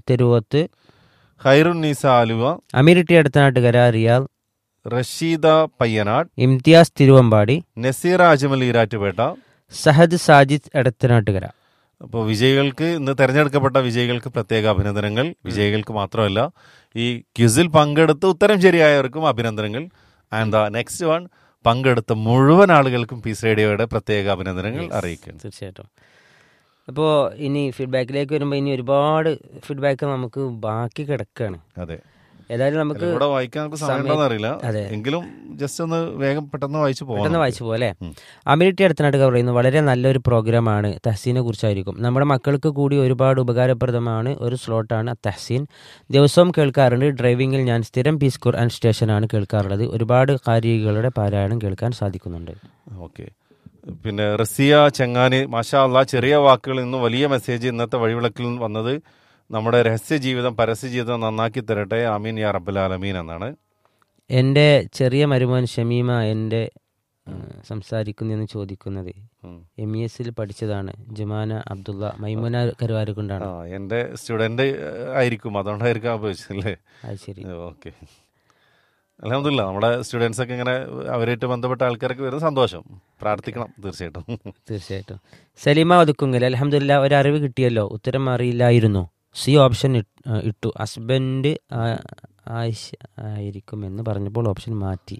തെരുവോത്ത് ഖൈറുൻ നീസ ആലുവ അമീരിട്ടി അടുത്തനാട്ടുകര റിയാൽ റഷീദ പയ്യനാട് ഇംതിയാസ് തിരുവമ്പാടി നസീറ അജ്മൽ ഈരാറ്റുപേട്ട സഹദ് സാജിദ് എടത്തനാട്ടുകര അപ്പോൾ വിജയികൾക്ക് ഇന്ന് തെരഞ്ഞെടുക്കപ്പെട്ട വിജയികൾക്ക് പ്രത്യേക അഭിനന്ദനങ്ങൾ വിജയികൾക്ക് മാത്രമല്ല ഈ ക്യുസിൽ പങ്കെടുത്ത് ഉത്തരം ശരിയായവർക്കും അഭിനന്ദനങ്ങൾ ആൻഡ് ദ നെക്സ്റ്റ് വൺ പങ്കെടുത്ത മുഴുവൻ ആളുകൾക്കും പീസ് റേഡിയോയുടെ പ്രത്യേക അഭിനന്ദനങ്ങൾ അറിയിക്കുന്നു തീർച്ചയായിട്ടും അപ്പോൾ ഇനി ഫീഡ്ബാക്കിലേക്ക് വരുമ്പോൾ ഇനി ഒരുപാട് ഫീഡ്ബാക്ക് നമുക്ക് ബാക്കി കിടക്കുകയാണ് അതെ ഏതായാലും നമുക്ക് എല്ലാം കൂടെ വായിക്കാൻ നമുക്ക് സമയം സമയം- ഉണ്ടോന്ന് അറിയില്ല അതെ. എങ്കിലും ജസ്റ്റ് ഒന്ന് വേഗം പെട്ടെന്ന് വായിച്ചു പെട്ടെന്ന് പോകാം വായിച്ചു പോലെ ഉം. അമിലിറ്റി അടുത്തനാട്ട് പറയുന്നു വളരെ നല്ലൊരു പ്രോഗ്രാമാണ് തഹസീനെ കുറിച്ചായിരിക്കും നമ്മുടെ മക്കൾക്ക് കൂടി ഒരുപാട് ഉപകാരപ്രദമാണ് ഒരു സ്ലോട്ടാണ് തഹസീൻ ദിവസവും കേൾക്കാറുണ്ട് ഡ്രൈവിംഗിൽ ഞാൻ സ്ഥിരം പീസ് ഖുർആൻ സ്റ്റേഷനാണ് കേൾക്കാറുള്ളത് ഒരുപാട് കാരികളുടെ പാരായണം കേൾക്കാൻ സാധിക്കുന്നുണ്ട് ഓക്കെ പിന്നെ റസിയ ചെങ്ങാനി മാഷാ അള്ളാ ചെറിയ വാക്കുകൾ ഇന്ന് വലിയ മെസ്സേജ് ഇന്നത്തെ വഴിവിളക്കിൽ വന്നത് നമ്മുടെ രഹസ്യ ജീവിതം പരസ്യ ജീവിതം നന്നാക്കി തരട്ടെ ആമീൻ യാ റബ്ബൽ ആലമീൻ എന്നാണ് എൻ്റെ ചെറിയ മരുമോൻ ഷമീമ എൻ്റെ സംസാരിക്കുന്നെന്ന് ചോദിക്കുന്നത് ഉം. എം ഇ എസിൽ പഠിച്ചതാണ് ജുമാന അബ്ദുള്ള മൈമുന കരുവാരക്കൊണ്ടാണ് ആ എൻ്റെ സ്റ്റുഡൻ്റ് ആയിരിക്കും അതുകൊണ്ടായിരിക്കും അപേക്ഷിച്ചല്ലേ അത് ശരി ഓക്കെ അലഹമില്ല നമ്മുടെ സ്റ്റുഡൻസ് ഒക്കെ ഇങ്ങനെ അവരായിട്ട് ബന്ധപ്പെട്ട ആൾക്കാരൊക്കെ വരുന്ന സന്തോഷം പ്രാർത്ഥിക്കണം തീർച്ചയായിട്ടും തീർച്ചയായിട്ടും സലീമ ഒതുക്കുങ്കൽ അലഹമില്ല ഒരു അറിവ് കിട്ടിയല്ലോ ഉത്തരം അറിയില്ലായിരുന്നു സി ഓപ്ഷൻ ഇട്ട്- ആ, ഇട്ടു ഹസ്ബൻഡ് ആ- ആയിഷ ആയിരിക്കും എന്ന് പറഞ്ഞപ്പോൾ ഓപ്ഷൻ മാറ്റി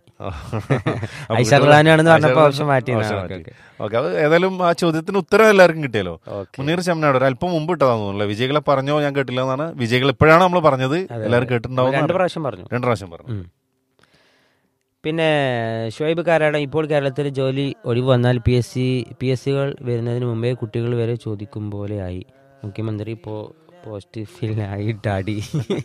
ഐഷ ഖുർആനാണെന്ന് പറഞ്ഞപ്പോൾ ഓപ്ഷൻ മാറ്റി ഓപ്ഷൻ മാറ്റി. ഓക്കെ അത് ഏതായാലും ആ ചോദ്യത്തിന് ഉത്തരം എല്ലാവർക്കും കിട്ടിയല്ലോ മുനീർ ശമനാട് ഒരു അല്പം മുമ്പ് ഇട്ടതാന്ന് തോന്നുന്നില്ല വിജയികളെ പറഞ്ഞോ ഞാൻ കേട്ടില്ല എന്നാണ് വിജയികൾ ഇപ്പോഴാണ് നമ്മൾ പറഞ്ഞത് എല്ലാവരും കേട്ടിട്ടുണ്ടാവും രണ്ട് പ്രാവശ്യം പറഞ്ഞു രണ്ടു പ്രാവശ്യം പറഞ്ഞു ഉം. പിന്നെ ഷുഹൈബ് കാരാടം ഇപ്പോൾ കേരളത്തിൽ ജോലി ഒഴിവ് വന്നാൽ P S C P S സികൾ വരുന്നതിന് മുമ്പേ കുട്ടികൾ വരെ ചോദിക്കും പോലെയായി മുഖ്യമന്ത്രി ഇപ്പോൾ പോസിറ്റീവിലായി ഡാഡി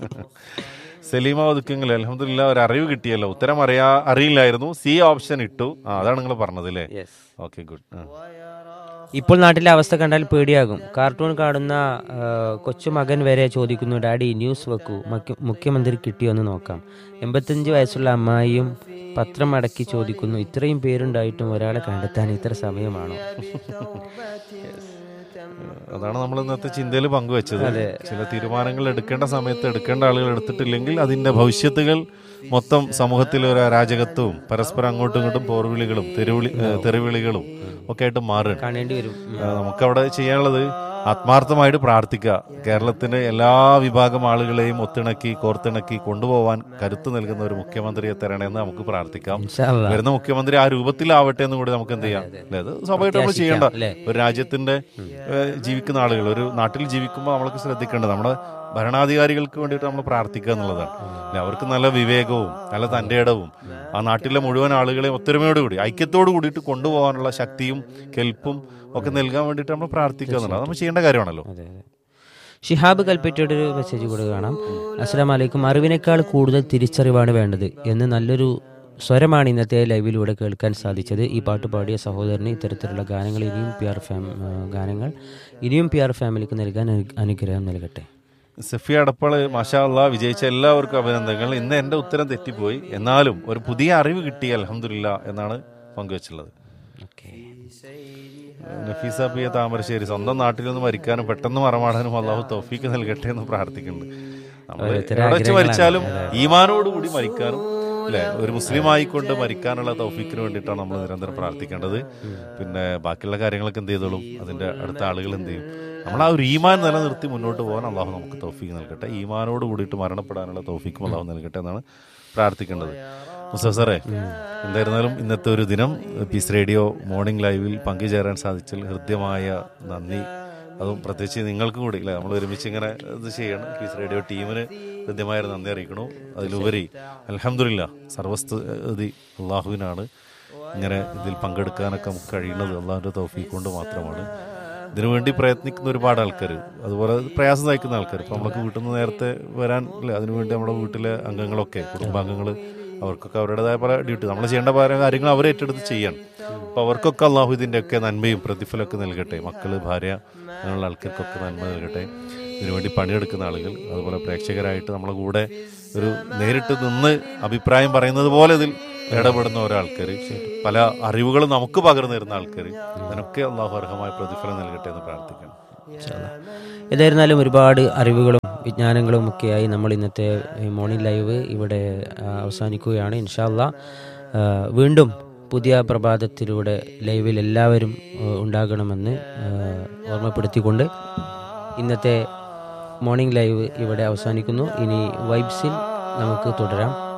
സലീമ ഒതുക്കെങ്കിൽ അലഹമില്ല ഒരു അറിവ് കിട്ടിയല്ലോ ഉത്തരം അറിയാ അറിയില്ലായിരുന്നു സി ഓപ്ഷൻ ഇട്ടു ആ അതാണ് നിങ്ങൾ പറഞ്ഞത് അല്ലേ ഓക്കെ ഗുഡ് ഇപ്പോൾ നാട്ടിലെ അവസ്ഥ കണ്ടാൽ പേടിയാകും കാർട്ടൂൺ കാണുന്ന ആ, കൊച്ചുമകൻ വരെ ചോദിക്കുന്നു ഡാഡി ന്യൂസ് വെക്കൂ മുഖ്യ- മുഖ്യമന്ത്രി കിട്ടിയോ എന്ന് നോക്കാം എൺപത്തഞ്ച് വയസ്സുള്ള അമ്മായിയും പത്രം അടക്കി ചോദിക്കുന്നു ഇത്രയും പേരുണ്ടായിട്ടും ഒരാളെ കണ്ടെത്താൻ ഇത്ര സമയമാണോ അതാണ് നമ്മൾ ഇന്നത്തെ ചിന്തയിൽ പങ്കുവെച്ചത് ചില തീരുമാനങ്ങൾ എടുക്കേണ്ട സമയത്ത് എടുക്കേണ്ട ആളുകൾ എടുത്തിട്ടില്ലെങ്കിൽ അതിന്റെ ഭവിഷ്യത്തുകൾ മൊത്തം സമൂഹത്തിൽ ഒരു അരാജകത്വവും പരസ്പരം അങ്ങോട്ടും ഇങ്ങോട്ടും പോർവിളികളും തെരുവിളി ഏഹ് തെറിവിളികളും ഒക്കെ ആയിട്ട് മാറുകയാണ് കാണേണ്ടി വരും ഉം. ആ, നമുക്കവിടെ ചെയ്യാനുള്ളത് ആത്മാർത്ഥമായിട്ട് പ്രാർത്ഥിക്കുക കേരളത്തിന്റെ എല്ലാ വിഭാഗം ആളുകളെയും ഒത്തിണക്കി കോർത്തിണക്കി കൊണ്ടുപോകാൻ കരുത്ത് നൽകുന്ന ഒരു മുഖ്യമന്ത്രിയെ തരണമെന്ന് നമുക്ക് പ്രാർത്ഥിക്കാം ഇൻഷാ അല്ലാ. വരുന്ന മുഖ്യമന്ത്രി ആ രൂപത്തിലാവട്ടെ എന്ന് കൂടി നമുക്ക് എന്ത് ചെയ്യാം അല്ലേ അത് സ്വാഭാവികമായിട്ട് നമ്മൾ ചെയ്യേണ്ട അല്ലേ? ഒരു രാജ്യത്തിന്റെ ഏഹ്, ജീവിക്കുന്ന ആളുകൾ ഒരു നാട്ടിൽ ജീവിക്കുമ്പോൾ നമ്മൾക്ക് ശ്രദ്ധിക്കേണ്ടത് നമ്മുടെ ഭരണാധികാരികൾക്ക് വേണ്ടിയിട്ട് നമ്മൾ പ്രാർത്ഥിക്കുക എന്നുള്ളതാണ് അല്ലേ? അവർക്ക് നല്ല വിവേകവും നല്ല തന്റെ ഇടവും ആ നാട്ടിലെ മുഴുവൻ ആളുകളെയും ഒത്തൊരുമയോടുകൂടി ഐക്യത്തോടു കൂടിയിട്ട് കൊണ്ടുപോകാനുള്ള ശക്തിയും കെൽപ്പും ഒക്കെ നൽകാൻ വേണ്ടിയിട്ട് നമ്മൾ പ്രാർത്ഥിക്കുക എന്നുള്ളത് അത് നമ്മൾ ചെയ്യേണ്ട കാര്യമാണല്ലോ അതെ അതെ ഷിഹാബ് കൽപ്പറ്റയുടെ ഒരു മെസ്സേജ് കൂടെ കാണാം അസ്സലാം വലൈക്കും അറിവിനേക്കാൾ കൂടുതൽ തിരിച്ചറിവാണ് വേണ്ടത് എന്ന് നല്ലൊരു സ്വരമാണ് ഇന്നത്തെ ലൈവിലൂടെ കേൾക്കാൻ സാധിച്ചത് ഈ പാട്ട് പാടിയ സഹോദരന് ഇത്തരത്തിലുള്ള ഗാനങ്ങൾ ഇനിയും പി ആർ ഫാം ആ, ഗാനങ്ങൾ ഇനിയും പി ആർ ഫാമിലിക്ക് നൽകാൻ അനു- അനുഗ്രഹം നൽകട്ടെ സഫിയ അടപ്പാള് മാഷാ അള്ളാ വിജയിച്ച എല്ലാവർക്കും അഭിനന്ദനങ്ങൾ ഇന്ന് എന്റെ ഉത്തരം തെറ്റിപ്പോയി എന്നാലും ഒരു പുതിയ അറിവ് കിട്ടി അലഹമില്ല എന്നാണ് പങ്കുവച്ചുള്ളത് okay Nafeesa P A Thamarassery സ്വന്തം നാട്ടിൽ നിന്ന് മരിക്കാനും പെട്ടെന്ന് മറമാടാനും അള്ളാഹു തൗഫീക്ക് നൽകട്ടെ എന്ന് പ്രാർത്ഥിക്കുന്നുണ്ട് നമ്മൾ ഓരോരുത്തരുടെ എവിടെ വെച്ച് ആഗ്രഹങ്ങളാണ്. മരിച്ചാലും ഈമാനോടുകൂടി മരിക്കാനും അല്ലെ ഒരു മുസ്ലിം ആയിക്കൊണ്ട് മരിക്കാനുള്ള തൗഫീക്കിന് വേണ്ടിയിട്ടാണ് നമ്മൾ നിരന്തരം പ്രാർത്ഥിക്കേണ്ടത് പിന്നെ ബാക്കിയുള്ള കാര്യങ്ങളൊക്കെ എന്ത് ചെയ്തോളും അതിന്റെ അടുത്ത ആളുകൾ എന്ത് ചെയ്യും നമ്മൾ ആ ഒരു ഈമാൻ നിലനിർത്തി മുന്നോട്ട് പോകാൻ അള്ളാഹു നമുക്ക് തൗഫീക്ക് നൽകട്ടെ ഈമാനോട് കൂടിയിട്ട് മരണപ്പെടാനുള്ള തൗഫീക്കും അള്ളാഹു നൽകട്ടെ എന്നാണ് പ്രാർത്ഥിക്കേണ്ടത് മുസ്തഫ സാറേ എന്തായിരുന്നാലും ഇന്നത്തെ ഒരു ദിനം പീസ് റേഡിയോ മോർണിംഗ് ലൈവിൽ പങ്കുചേരാൻ സാധിച്ചതിൽ ഹൃദ്യമായ നന്ദി അതും പ്രത്യേകിച്ച് നിങ്ങൾക്ക് കൂടി അല്ലേ നമ്മൾ ഒരുമിച്ച് ഇങ്ങനെ ഇത് ചെയ്യണം പീസ് റേഡിയോ ടീമിന് ഹൃദ്യമായ ഒരു നന്ദി അറിയിക്കണു അതിലുപരി അലഹമില്ല സർവസ്തുതി അള്ളാഹുവിനാണ് ഇങ്ങനെ ഇതിൽ പങ്കെടുക്കാനൊക്കെ നമുക്ക് കഴിയുന്നത് അള്ളാഹുവിൻ്റെ തൗഫീഖ് കൊണ്ട് മാത്രമാണ് ഇതിനുവേണ്ടി പ്രയത്നിക്കുന്ന ഒരുപാട് ആൾക്കാർ അതുപോലെ പ്രയാസം നയിക്കുന്ന ആൾക്കാർ ഇപ്പം നമ്മൾക്ക് വീട്ടിൽ നിന്ന് നേരത്തെ വരാൻ അല്ലേ അതിനുവേണ്ടി നമ്മുടെ വീട്ടിലെ അംഗങ്ങളൊക്കെ കുടുംബാംഗങ്ങൾ അവർക്കൊക്കെ അവരുടേതായ പല ഡ്യൂട്ടി നമ്മൾ ചെയ്യേണ്ട പല കാര്യങ്ങൾ അവർ ഏറ്റെടുത്ത് ചെയ്യണം അപ്പോൾ അവർക്കൊക്കെ അള്ളാഹു ഇതിൻ്റെയൊക്കെ നന്മയും പ്രതിഫലമൊക്കെ നൽകട്ടെ മക്കൾ ഭാര്യ അങ്ങനെയുള്ള ആൾക്കാർക്കൊക്കെ നന്മ നൽകട്ടെ ഇതിനുവേണ്ടി പണിയെടുക്കുന്ന ആളുകൾ അതുപോലെ പ്രേക്ഷകരായിട്ട് നമ്മളെ കൂടെ ഒരു നേരിട്ട് നിന്ന് അഭിപ്രായം പറയുന്നത് പോലെ ഇതിൽ ഇടപെടുന്ന ഓരോ ആൾക്കാർ പല അറിവുകളും നമുക്ക് പകർന്നു തരുന്ന ആൾക്കാർ അതിനൊക്കെ അള്ളാഹു അർഹമായ പ്രതിഫലം നൽകട്ടെ എന്ന് പ്രാർത്ഥിക്കണം ഏതായിരുന്നാലും ഒരുപാട് അറിവുകളും വിജ്ഞാനങ്ങളും ഒക്കെയായി നമ്മൾ ഇന്നത്തെ മോർണിംഗ് ലൈവ് ഇവിടെ ആ, അവസാനിക്കുകയാണ് ഇൻഷാല്ല വീണ്ടും പുതിയ പ്രഭാതത്തിലൂടെ ലൈവിൽ എല്ലാവരും ആ, ഉണ്ടാകണമെന്ന് ആ, ഓർമ്മപ്പെടുത്തിക്കൊണ്ട് ഇന്നത്തെ മോർണിംഗ് ലൈവ് ഇവിടെ അവസാനിക്കുന്നു ഇനി വൈബ്സിൽ നമുക്ക് തുടരാം